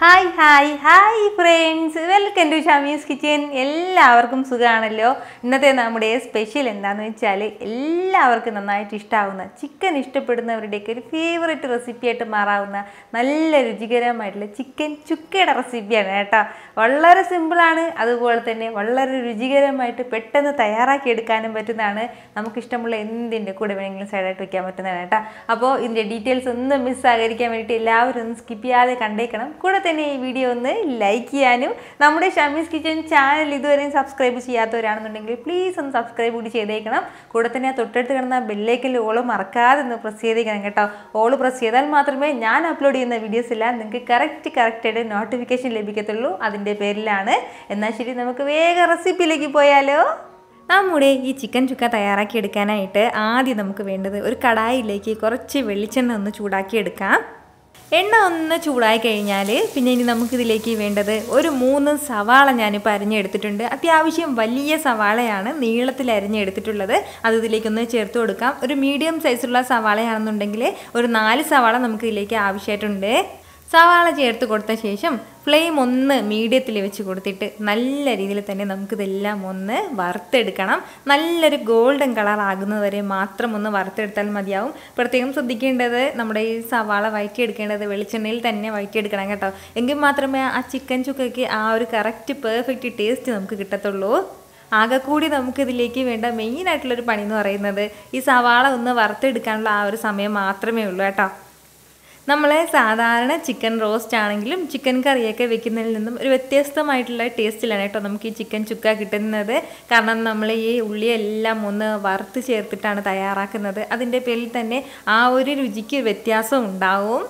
hi hi hi friends welcome to Shamees kitchen എല്ലാവർക്കും സുഖമാണല്ലോ ഇന്നത്തെ നമ്മുടെ സ്പെഷ്യൽ എന്താണെന്ന് വെച്ചാൽ എല്ലാവർക്കും നന്നായിട്ട് ഇഷ്ടമാവുന്ന ചിക്കൻ ഇഷ്ടപ്പെടുന്നവരുടെയൊക്കെ ഒരു ഫേവററ്റ് റെസിപ്പിയായിട്ട് മാറാവുന്ന നല്ല രുചികരമായിട്ടുള്ള ചിക്കൻ ചുക്കയുടെ റെസിപ്പിയാണ് കേട്ടോ വളരെ സിമ്പിളാണ് അതുപോലെ തന്നെ വളരെ രുചികരമായിട്ട് പെട്ടെന്ന് തയ്യാറാക്കി എടുക്കാനും പറ്റുന്നതാണ് നമുക്കിഷ്ടമുള്ള എന്തിൻ്റെ കൂടെ വേണമെങ്കിലും സൈഡായിട്ട് വെക്കാൻ പറ്റുന്നതാണ് കേട്ടോ അപ്പോൾ ഇതിൻ്റെ ഡീറ്റെയിൽസ് ഒന്നും മിസ്സാകാതിരിക്കാൻ വേണ്ടിയിട്ട് എല്ലാവരും ഒന്ന് സ്കിപ്പ് ചെയ്യാതെ കണ്ടേക്കണം കൂടെ തന്നെ ഈ വീഡിയോ ഒന്ന് ലൈക്ക് ചെയ്യാനും നമ്മുടെ ഷമീസ് കിച്ചൻ ചാനൽ ഇതുവരെയും സബ്സ്ക്രൈബ് ചെയ്യാത്തവരാണെന്നുണ്ടെങ്കിൽ പ്ലീസ് ഒന്ന് സബ്സ്ക്രൈബ് കൂടി ചെയ്തേക്കണം കൂടെ തന്നെ ആ തൊട്ടടുത്ത് കിടന്ന ബെല്ലേക്കിൽ ഓള് മറക്കാതെ ഒന്ന് പ്രസ് ചെയ്തേക്കണം കേട്ടോ ഓള് പ്രസ് ചെയ്താൽ മാത്രമേ ഞാൻ അപ്ലോഡ് ചെയ്യുന്ന വീഡിയോസ് എല്ലാം നിങ്ങൾക്ക് കറക്റ്റ് കറക്റ്റായിട്ട് നോട്ടിഫിക്കേഷൻ ലഭിക്കത്തുള്ളൂ അതിൻ്റെ പേരിലാണ് എന്നാൽ ശരി നമുക്ക് വേഗം റെസിപ്പിയിലേക്ക് പോയാലോ നമ്മുടെ ഈ ചിക്കൻ ചുക്ക തയ്യാറാക്കി എടുക്കാനായിട്ട് ആദ്യം നമുക്ക് വേണ്ടത് ഒരു കടായിലേക്ക് കുറച്ച് വെളിച്ചെണ്ണ ഒന്ന് ചൂടാക്കി എടുക്കാം എണ്ണ ഒന്ന് ചൂടായി കഴിഞ്ഞാൽ പിന്നെ ഇനി നമുക്കിതിലേക്ക് വേണ്ടത് ഒരു മൂന്ന് സവാള ഞാനിപ്പോൾ അരിഞ്ഞെടുത്തിട്ടുണ്ട് അത്യാവശ്യം വലിയ സവാളയാണ് നീളത്തിൽ അരിഞ്ഞെടുത്തിട്ടുള്ളത് അത് ഇതിലേക്കൊന്ന് ചേർത്ത് കൊടുക്കാം ഒരു മീഡിയം സൈസുള്ള സവാളയാണെന്നുണ്ടെങ്കിൽ ഒരു നാല് സവാള നമുക്ക് ഇതിലേക്ക് ആവശ്യമായിട്ടുണ്ട് സവാള ചേർത്ത് കൊടുത്ത ശേഷം ഫ്ലെയിം ഒന്ന് മീഡിയത്തിൽ വെച്ച് കൊടുത്തിട്ട് നല്ല രീതിയിൽ തന്നെ നമുക്കിതെല്ലാം ഒന്ന് വറുത്തെടുക്കണം നല്ലൊരു ഗോൾഡൻ കളർ ആകുന്നത് വരെ മാത്രം ഒന്ന് വറുത്തെടുത്താൽ മതിയാവും പ്രത്യേകം ശ്രദ്ധിക്കേണ്ടത് നമ്മുടെ ഈ സവാള വഴറ്റിയെടുക്കേണ്ടത് വെളിച്ചെണ്ണയിൽ തന്നെ വഴറ്റിയെടുക്കണം കേട്ടോ എങ്കിൽ മാത്രമേ ആ ചിക്കൻ ചുക്കയ്ക്ക് ആ ഒരു കറക്റ്റ് പെർഫെക്റ്റ് ടേസ്റ്റ് നമുക്ക് കിട്ടത്തുള്ളൂ ആകെ കൂടി നമുക്ക് ഇതിലേക്ക് വേണ്ട മെയിൻ ആയിട്ടുള്ളൊരു പണി എന്ന് പറയുന്നത് ഈ സവാള ഒന്ന് വറുത്തെടുക്കാനുള്ള ആ ഒരു സമയം മാത്രമേ ഉള്ളൂ കേട്ടോ നമ്മൾ സാധാരണ ചിക്കൻ റോസ്റ്റ് ആണെങ്കിലും ചിക്കൻ കറിയൊക്കെ വെക്കുന്നതിൽ നിന്നും ഒരു വ്യത്യസ്തമായിട്ടുള്ള ടേസ്റ്റിലാണ് കേട്ടോ നമുക്ക് ഈ ചിക്കൻ ചുക്ക കിട്ടുന്നത് കാരണം നമ്മൾ ഈ ഉള്ളിയെല്ലാം ഒന്ന് വറുത്ത് ചേർത്തിട്ടാണ് തയ്യാറാക്കുന്നത് അതിൻ്റെ പേരിൽ തന്നെ ആ ഒരു രുചിക്ക് വ്യത്യാസം ഉണ്ടാവും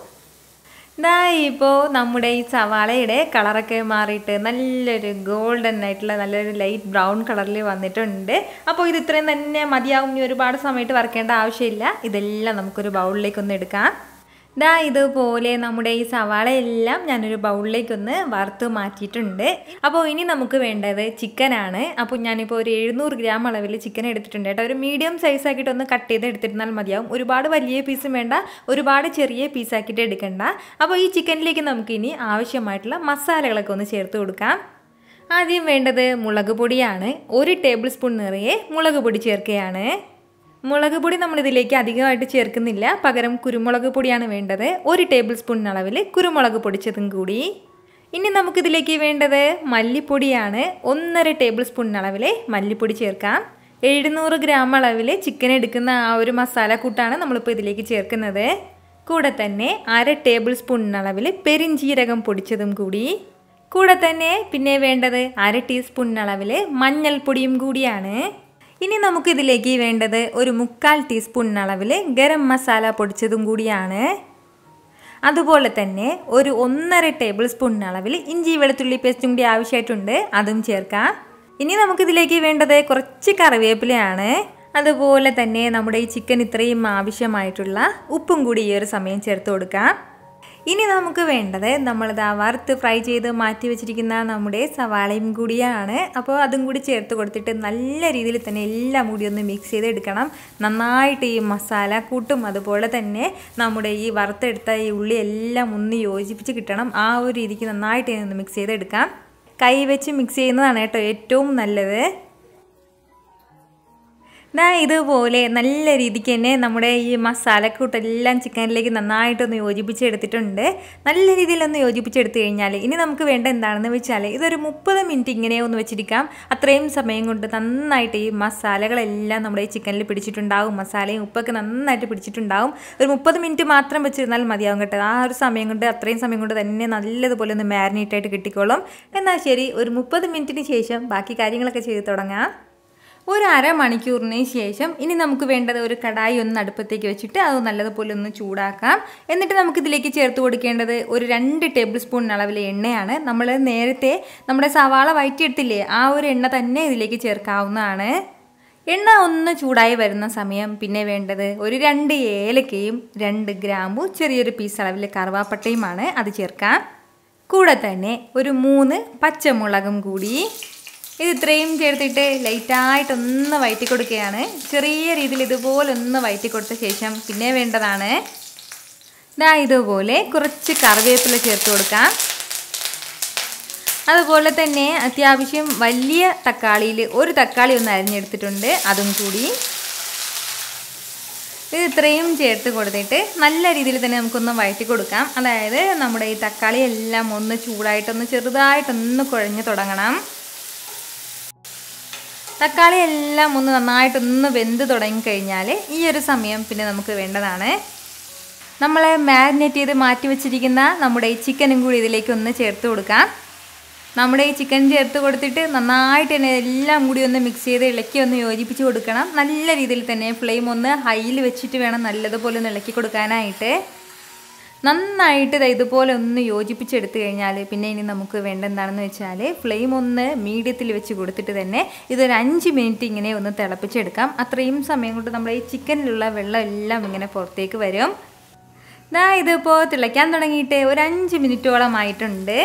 ഇതാ ഇപ്പോൾ നമ്മുടെ ഈ സവാളയുടെ കളറൊക്കെ മാറിയിട്ട് നല്ലൊരു ഗോൾഡൻ ആയിട്ടുള്ള നല്ലൊരു ലൈറ്റ് ബ്രൗൺ കളറിൽ വന്നിട്ടുണ്ട് അപ്പോൾ ഇത് ഇത്രയും തന്നെ മതിയാവും ഇനി ഒരുപാട് സമയത്ത് വറക്കേണ്ട ആവശ്യമില്ല ഇതെല്ലാം നമുക്കൊരു ബൗളിലേക്ക് ഒന്ന് എടുക്കാം ദാ ഇതുപോലെ നമ്മുടെ ഈ സവാള എല്ലാം ഞാനൊരു ബൗളിലേക്കൊന്ന് വറുത്ത് മാറ്റിയിട്ടുണ്ട് അപ്പോൾ ഇനി നമുക്ക് വേണ്ടത് ചിക്കനാണ് അപ്പോൾ ഞാനിപ്പോൾ ഒരു എഴുന്നൂറ് ഗ്രാം അളവിൽ ചിക്കൻ എടുത്തിട്ടുണ്ട് കേട്ടോ ഒരു മീഡിയം സൈസ് ആക്കിയിട്ട് ഒന്ന് കട്ട് ചെയ്ത് എടുത്തിരുന്നാൽ മതിയാവും ഒരുപാട് വലിയ പീസും വേണ്ട ഒരുപാട് ചെറിയ പീസാക്കിയിട്ട് എടുക്കണ്ട അപ്പോൾ ഈ ചിക്കനിലേക്ക് നമുക്കിനി ആവശ്യമായിട്ടുള്ള മസാലകളൊക്കെ ഒന്ന് ചേർത്ത് കൊടുക്കാം ആദ്യം വേണ്ടത് മുളക് പൊടിയാണ് ഒരു ടേബിൾ സ്പൂൺ നിറയെ മുളക് പൊടി ചേർക്കുകയാണ് മുളക് പൊടി നമ്മൾ ഇതിലേക്ക് അധികമായിട്ട് ചേർക്കുന്നില്ല പകരം കുരുമുളക് പൊടിയാണ് വേണ്ടത് ഒരു ടേബിൾ സ്പൂൺ അളവിൽ കുരുമുളക് പൊടിച്ചതും കൂടി ഇനി നമുക്കിതിലേക്ക് വേണ്ടത് മല്ലിപ്പൊടിയാണ് ഒന്നര ടേബിൾ സ്പൂൺ അളവിൽ മല്ലിപ്പൊടി ചേർക്കാം എഴുന്നൂറ് ഗ്രാം അളവിൽ ചിക്കൻ എടുക്കുന്ന ആ ഒരു മസാല കൂട്ടാണ് നമ്മളിപ്പോൾ ഇതിലേക്ക് ചേർക്കുന്നത് കൂടെ തന്നെ അര ടേബിൾ സ്പൂൺ അളവിൽ പെരിഞ്ചീരകം പൊടിച്ചതും കൂടി കൂടെ തന്നെ പിന്നെ വേണ്ടത് അര ടീസ്പൂൺ അളവിൽ മഞ്ഞൾപ്പൊടിയും കൂടിയാണ് ഇനി നമുക്കിതിലേക്ക് വേണ്ടത് ഒരു മുക്കാൽ ടീസ്പൂൺ അളവിൽ ഗരം മസാല പൊടിച്ചതും കൂടിയാണ് അതുപോലെ തന്നെ ഒരു ഒന്നര ടേബിൾ സ്പൂൺ അളവിൽ ഇഞ്ചി വെളുത്തുള്ളി പേസ്റ്റും കൂടി ആവശ്യമായിട്ടുണ്ട് അതും ചേർക്കാം ഇനി നമുക്കിതിലേക്ക് വേണ്ടത് കുറച്ച് കറിവേപ്പിലയാണ് അതുപോലെ തന്നെ നമ്മുടെ ഈ ചിക്കൻ ഇത്രയും ആവശ്യമായിട്ടുള്ള ഉപ്പും കൂടി ഈ ഒരു സമയം ചേർത്ത് കൊടുക്കാം ഇനി നമുക്ക് വേണ്ടത് നമ്മളിത് വറുത്ത് ഫ്രൈ ചെയ്ത് മാറ്റി വെച്ചിരിക്കുന്ന നമ്മുടെ സവാളയും കൂടിയാണ് അപ്പോൾ അതും കൂടി ചേർത്ത് കൊടുത്തിട്ട് നല്ല രീതിയിൽ തന്നെ എല്ലാം കൂടി ഒന്ന് മിക്സ് ചെയ്ത് എടുക്കണം നന്നായിട്ട് ഈ മസാല കൂട്ടും അതുപോലെ തന്നെ നമ്മുടെ ഈ വറുത്തെടുത്ത ഈ ഉള്ളി എല്ലാം ഒന്ന് യോജിപ്പിച്ച് കിട്ടണം ആ ഒരു രീതിക്ക് നന്നായിട്ട് ഒന്ന് മിക്സ് ചെയ്തെടുക്കാം കൈ വെച്ച് മിക്സ് ചെയ്യുന്നതാണ് കേട്ടോ ഏറ്റവും നല്ലത് ദാ ഇതുപോലെ നല്ല രീതിക്ക് തന്നെ നമ്മുടെ ഈ മസാലക്കൂട്ടെല്ലാം ചിക്കനിലേക്ക് നന്നായിട്ടൊന്ന് യോജിപ്പിച്ചെടുത്തിട്ടുണ്ട് നല്ല രീതിയിലൊന്ന് യോജിപ്പിച്ചെടുത്ത് കഴിഞ്ഞാൽ ഇനി നമുക്ക് വേണ്ട എന്താണെന്ന് വെച്ചാൽ ഇതൊരു മുപ്പത് മിനിറ്റ് ഇങ്ങനെ ഒന്ന് വെച്ചിരിക്കാം അത്രയും സമയം കൊണ്ട് നന്നായിട്ട് ഈ മസാലകളെല്ലാം നമ്മുടെ ഈ ചിക്കനിൽ പിടിച്ചിട്ടുണ്ടാവും മസാലയും ഉപ്പൊക്കെ നന്നായിട്ട് പിടിച്ചിട്ടുണ്ടാവും ഒരു മുപ്പത് മിനിറ്റ് മാത്രം വെച്ചിരുന്നാൽ മതിയാവും കേട്ടോ ആ ഒരു സമയം കൊണ്ട് അത്രയും സമയം കൊണ്ട് തന്നെ നല്ലതുപോലെ ഒന്ന് മാരിനേറ്റ് ആയിട്ട് കിട്ടിക്കോളും എന്നാൽ ശരി ഒരു മുപ്പത് മിനിറ്റിന് ശേഷം ബാക്കി കാര്യങ്ങളൊക്കെ ചെയ്ത് തുടങ്ങാം ഒരു അരമണിക്കൂറിന് ശേഷം ഇനി നമുക്ക് വേണ്ടത് ഒരു കടായി ഒന്ന് അടുപ്പത്തേക്ക് വെച്ചിട്ട് അത് നല്ലതുപോലെ ഒന്ന് ചൂടാക്കാം എന്നിട്ട് നമുക്കിതിലേക്ക് ചേർത്ത് കൊടുക്കേണ്ടത് ഒരു രണ്ട് ടേബിൾ സ്പൂൺ അളവിലെ എണ്ണയാണ് നമ്മൾ നേരത്തെ നമ്മുടെ സവാള വയറ്റിയെടുത്തില്ലേ ആ ഒരു എണ്ണ തന്നെ ഇതിലേക്ക് ചേർക്കാവുന്നതാണ് എണ്ണ ഒന്ന് ചൂടായി വരുന്ന സമയം പിന്നെ വേണ്ടത് ഒരു രണ്ട് ഏലക്കയും രണ്ട് ഗ്രാമ്പു ചെറിയൊരു പീസ് അളവിൽ കറുവാപ്പട്ടയുമാണ് അത് ചേർക്കാം കൂടെ തന്നെ ഒരു മൂന്ന് പച്ചമുളകും കൂടി ഇത് ഇത്രയും ചേർത്തിട്ട് ലൈറ്റായിട്ടൊന്ന് വയറ്റി കൊടുക്കുകയാണ് ചെറിയ രീതിയിൽ ഇതുപോലെ ഒന്ന് വയറ്റി കൊടുത്ത ശേഷം പിന്നെ വേണ്ടതാണ് ഇതാ ഇതുപോലെ കുറച്ച് കറിവേപ്പില ചേർത്ത് കൊടുക്കാം അതുപോലെ തന്നെ അത്യാവശ്യം വലിയ തക്കാളിയിൽ ഒരു തക്കാളി ഒന്ന് അരിഞ്ഞെടുത്തിട്ടുണ്ട് അതും കൂടി ഇത് ഇത്രയും ചേർത്ത് കൊടുത്തിട്ട് നല്ല രീതിയിൽ തന്നെ നമുക്കൊന്ന് വഴറ്റി കൊടുക്കാം അതായത് നമ്മുടെ ഈ തക്കാളി എല്ലാം ഒന്ന് ചൂടായിട്ടൊന്ന് ചെറുതായിട്ടൊന്ന് കുഴഞ്ഞു തുടങ്ങണം തക്കാളി എല്ലാം ഒന്ന് നന്നായിട്ടൊന്ന് വെന്ത് തുടങ്ങിക്കഴിഞ്ഞാൽ ഈ ഒരു സമയം പിന്നെ നമുക്ക് വേണ്ടതാണ് നമ്മൾ മാരിനേറ്റ് ചെയ്ത് മാറ്റി വെച്ചിരിക്കുന്ന നമ്മുടെ ഈ ചിക്കനും കൂടി ഇതിലേക്ക് ഒന്ന് ചേർത്ത് കൊടുക്കാം നമ്മുടെ ഈ ചിക്കൻ ചേർത്ത് കൊടുത്തിട്ട് നന്നായിട്ട് തന്നെ എല്ലാം കൂടി ഒന്ന് മിക്സ് ചെയ്ത് ഇളക്കി ഒന്ന് യോജിപ്പിച്ച് കൊടുക്കണം നല്ല രീതിയിൽ തന്നെ ഫ്ലെയിം ഒന്ന് ഹൈയിൽ വെച്ചിട്ട് വേണം നല്ലതുപോലെ ഒന്ന് ഇളക്കി കൊടുക്കാനായിട്ട് നന്നായിട്ട് ദാ ഇതുപോലെ ഒന്ന് യോജിപ്പിച്ചെടുത്ത് കഴിഞ്ഞാൽ പിന്നെ ഇനി നമുക്ക് വേണ്ട എന്താണെന്ന് വെച്ചാൽ ഫ്ലെയിം ഒന്ന് മീഡിയത്തിൽ വെച്ച് കൊടുത്തിട്ട് തന്നെ ഇതൊരു അഞ്ച് മിനിറ്റ് ഇങ്ങനെ ഒന്ന് തിളപ്പിച്ചെടുക്കാം അത്രയും സമയം കൊണ്ട് നമ്മുടെ ഈ ചിക്കനിലുള്ള വെള്ളം എല്ലാം ഇങ്ങനെ പുറത്തേക്ക് വരും ദാ ഇതിപ്പോൾ തിളയ്ക്കാൻ തുടങ്ങിയിട്ട് ഒരു അഞ്ച് മിനിറ്റോളം ആയിട്ടുണ്ട്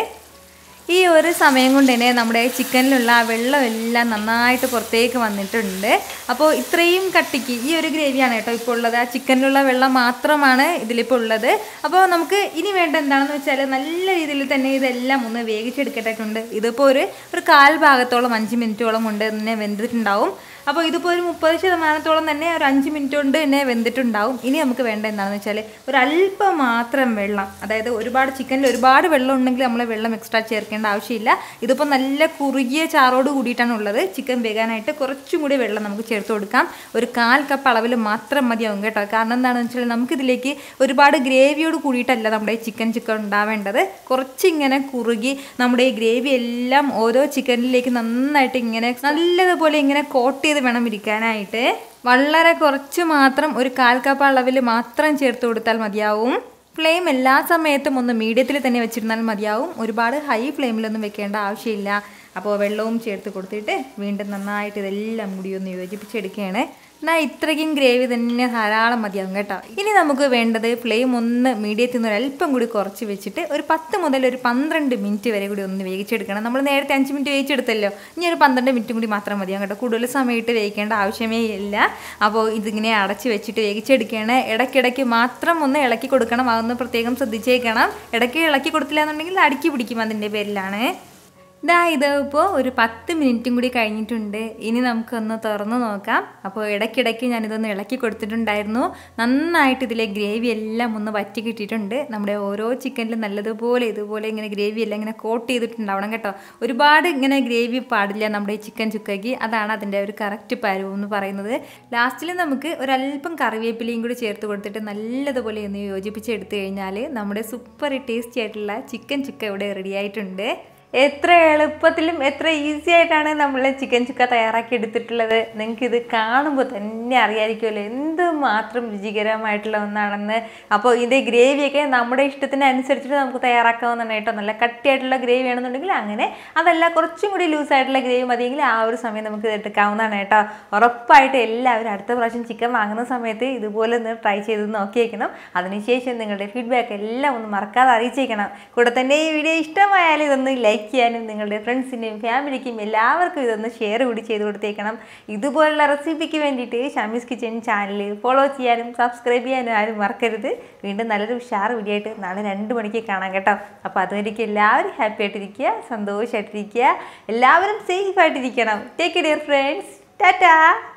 ഈ ഒരു സമയം കൊണ്ട് തന്നെ നമ്മുടെ ചിക്കനിലുള്ള ആ വെള്ളം എല്ലാം നന്നായിട്ട് പുറത്തേക്ക് വന്നിട്ടുണ്ട് അപ്പോൾ ഇത്രയും കട്ടിക്ക് ഈ ഒരു ഗ്രേവിയാണ് കേട്ടോ ഇപ്പോൾ ഉള്ളത് ആ ചിക്കനിലുള്ള വെള്ളം മാത്രമാണ് ഇതിലിപ്പോൾ ഉള്ളത് അപ്പോൾ നമുക്ക് ഇനി വേണ്ട എന്താണെന്ന് വെച്ചാൽ നല്ല രീതിയിൽ തന്നെ ഇതെല്ലാം ഒന്ന് വേവിച്ചെടുക്കേണ്ടതായിട്ടുണ്ട് ഇതിപ്പോൾ ഒരു ഒരു കാൽ ഭാഗത്തോളം അഞ്ച് മിനിറ്റോളം കൊണ്ട് തന്നെ വെന്തിട്ടുണ്ടാവും അപ്പോൾ ഇതിപ്പോൾ ഒരു മുപ്പത് ശതമാനത്തോളം തന്നെ ഒരു അഞ്ച് മിനിറ്റ് കൊണ്ട് തന്നെ വെന്തിട്ടുണ്ടാവും ഇനി നമുക്ക് വേണ്ട എന്താണെന്ന് വെച്ചാൽ ഒരു അല്പം മാത്രം വെള്ളം അതായത് ഒരുപാട് ചിക്കനിൽ ഒരുപാട് വെള്ളം ഉണ്ടെങ്കിൽ നമ്മൾ വെള്ളം എക്സ്ട്രാ ചേർക്കേണ്ട ആവശ്യമില്ല ഇതിപ്പോൾ നല്ല കുറുകിയ ചാറോട് കൂടിയിട്ടാണ് ഉള്ളത് ചിക്കൻ വേകാനായിട്ട് കുറച്ചും കൂടി വെള്ളം നമുക്ക് ചേർത്ത് കൊടുക്കാം ഒരു കാൽ കപ്പ് അളവിൽ മാത്രം മതിയാവും കേട്ടോ കാരണം എന്താണെന്ന് വെച്ചാൽ നമുക്കിതിലേക്ക് ഒരുപാട് ഗ്രേവിയോട് കൂടിയിട്ടല്ല നമ്മുടെ ഈ ചിക്കൻ ചിക്കൻ ഉണ്ടാവേണ്ടത് കുറച്ചിങ്ങനെ കുറുകി നമ്മുടെ ഈ ഗ്രേവി എല്ലാം ഓരോ ചിക്കനിലേക്ക് നന്നായിട്ട് ഇങ്ങനെ നല്ലതുപോലെ ഇങ്ങനെ കോട്ട് ചെയ്ത് വേണം ഇരിക്കാനായിട്ട് വളരെ കുറച്ച് മാത്രം ഒരു കാൽ കപ്പ് അളവിൽ മാത്രം ചേർത്ത് കൊടുത്താൽ മതിയാവും ഫ്ലെയിം എല്ലാ സമയത്തും ഒന്ന് മീഡിയത്തിൽ തന്നെ വെച്ചിരുന്നാൽ മതിയാവും ഒരുപാട് ഹൈ ഫ്ലെയിമിലൊന്നും വെക്കേണ്ട ആവശ്യമില്ല അപ്പോൾ വെള്ളവും ചേർത്ത് കൊടുത്തിട്ട് വീണ്ടും നന്നായിട്ട് ഇതെല്ലാം കൂടി ഒന്ന് യോജിപ്പിച്ചെടുക്കുകയാണ് എന്നാൽ ഇത്രയ്ക്കും ഗ്രേവി തന്നെ ധാരാളം മതിയാവും കേട്ടോ ഇനി നമുക്ക് വേണ്ടത് ഫ്ലെയിം ഒന്ന് മീഡിയത്തിൽ നിന്ന് ഒരല്പം കൂടി കുറച്ച് വെച്ചിട്ട് ഒരു പത്ത് മുതൽ ഒരു പന്ത്രണ്ട് മിനിറ്റ് വരെ കൂടി ഒന്ന് വേവിച്ചെടുക്കണം നമ്മൾ നേരത്തെ അഞ്ച് മിനിറ്റ് വേവിച്ചെടുത്തല്ലോ ഇനി ഒരു പന്ത്രണ്ട് മിനിറ്റും കൂടി മാത്രം മതിയാവും കേട്ടോ കൂടുതൽ സമയത്ത് വേവിക്കേണ്ട ആവശ്യമേ ഇല്ല അപ്പോൾ ഇതിങ്ങനെ അടച്ച് വെച്ചിട്ട് വേവിച്ചെടുക്കുകയാണ് ഇടയ്ക്കിടയ്ക്ക് മാത്രം ഒന്ന് ഇളക്കി കൊടുക്കണം അതൊന്ന് പ്രത്യേകം ശ്രദ്ധിച്ചേക്കണം ഇടയ്ക്ക് ഇളക്കി കൊടുത്തില്ല എന്നുണ്ടെങ്കിൽ അടുക്കി പിടിക്കും അതിൻ്റെ പേരിലാണ് ഇതാ ഇത് ഇപ്പോൾ ഒരു പത്ത് മിനിറ്റും കൂടി കഴിഞ്ഞിട്ടുണ്ട് ഇനി നമുക്കൊന്ന് തുറന്ന് നോക്കാം അപ്പോൾ ഇടയ്ക്കിടയ്ക്ക് ഞാനിതൊന്ന് ഇളക്കി കൊടുത്തിട്ടുണ്ടായിരുന്നു നന്നായിട്ട് ഇതിലെ ഗ്രേവി എല്ലാം ഒന്ന് വറ്റി കിട്ടിയിട്ടുണ്ട് നമ്മുടെ ഓരോ ചിക്കനിലും നല്ലതുപോലെ ഇതുപോലെ ഇങ്ങനെ ഗ്രേവി എല്ലാം ഇങ്ങനെ കോട്ട് ചെയ്തിട്ടുണ്ടാവണം കേട്ടോ ഒരുപാട് ഇങ്ങനെ ഗ്രേവി പാടില്ല നമ്മുടെ ഈ ചിക്കൻ ചുക്കയ്ക്ക് അതാണ് അതിൻ്റെ ഒരു കറക്റ്റ് പരുവം എന്ന് പറയുന്നത് ലാസ്റ്റിൽ നമുക്ക് ഒരല്പം കറിവേപ്പിലയും കൂടി ചേർത്ത് കൊടുത്തിട്ട് നല്ലതുപോലെ ഒന്ന് യോജിപ്പിച്ച് എടുത്തു കഴിഞ്ഞാൽ നമ്മുടെ സൂപ്പർ ടേസ്റ്റി ആയിട്ടുള്ള ചിക്കൻ ചുക്ക ഇവിടെ റെഡി ആയിട്ടുണ്ട് എത്ര എളുപ്പത്തിലും എത്ര ഈസി ആയിട്ടാണ് നമ്മൾ ചിക്കൻ ചുക്ക തയ്യാറാക്കി എടുത്തിട്ടുള്ളത് നിങ്ങൾക്ക് ഇത് കാണുമ്പോൾ തന്നെ അറിയാമായിരിക്കുമല്ലോ എന്ത് മാത്രം രുചികരമായിട്ടുള്ള ഒന്നാണെന്ന് അപ്പോൾ ഇതിൻ്റെ ഗ്രേവിയൊക്കെ നമ്മുടെ ഇഷ്ടത്തിനനുസരിച്ചിട്ട് നമുക്ക് തയ്യാറാക്കാവുന്നതാണ് കേട്ടോ നല്ല കട്ടിയായിട്ടുള്ള ഗ്രേവി ആണെന്നുണ്ടെങ്കിൽ അങ്ങനെ അതല്ല കുറച്ചും കൂടി ലൂസായിട്ടുള്ള ഗ്രേവി മതിയെങ്കിൽ ആ ഒരു സമയം നമുക്ക് ഇത് എടുക്കാവുന്നതാണ് കേട്ടോ ഉറപ്പായിട്ട് എല്ലാവരും അടുത്ത പ്രാവശ്യം ചിക്കൻ വാങ്ങുന്ന സമയത്ത് ഇതുപോലെ ഒന്ന് ട്രൈ ചെയ്ത് നോക്കിയേക്കണം അതിനുശേഷം നിങ്ങളുടെ ഫീഡ്ബാക്ക് എല്ലാം ഒന്ന് മറക്കാതെ അറിയിച്ചേക്കണം കൂടെ തന്നെ ഈ വീഡിയോ ഇഷ്ടമായാലും ഇതൊന്ന് ലൈക്ക് ചെയ്യാനും നിങ്ങളുടെ ഫ്രണ്ട്സിൻ്റെയും ഫാമിലിക്കും എല്ലാവർക്കും ഇതൊന്ന് ഷെയർ കൂടി ചെയ്ത് കൊടുത്തേക്കണം ഇതുപോലുള്ള റെസിപ്പിക്ക് വേണ്ടിയിട്ട് ഷമീസ് കിച്ചൻ ചാനൽ ഫോളോ ചെയ്യാനും സബ്സ്ക്രൈബ് ചെയ്യാനും ആരും മറക്കരുത് വീണ്ടും നല്ലൊരു ഉഷാർ വീഡിയോ ആയിട്ട് നാളെ രണ്ട് മണിക്ക് കാണാം കേട്ടോ അപ്പോൾ അതുവരേക്കും എല്ലാവരും ഹാപ്പി ആയിട്ടിരിക്കുക സന്തോഷമായിട്ടിരിക്കുക എല്ലാവരും സേഫ് ആയിട്ടിരിക്കണം ടേക്ക് ഡിയർ ഫ്രണ്ട്സ് ടാറ്റാ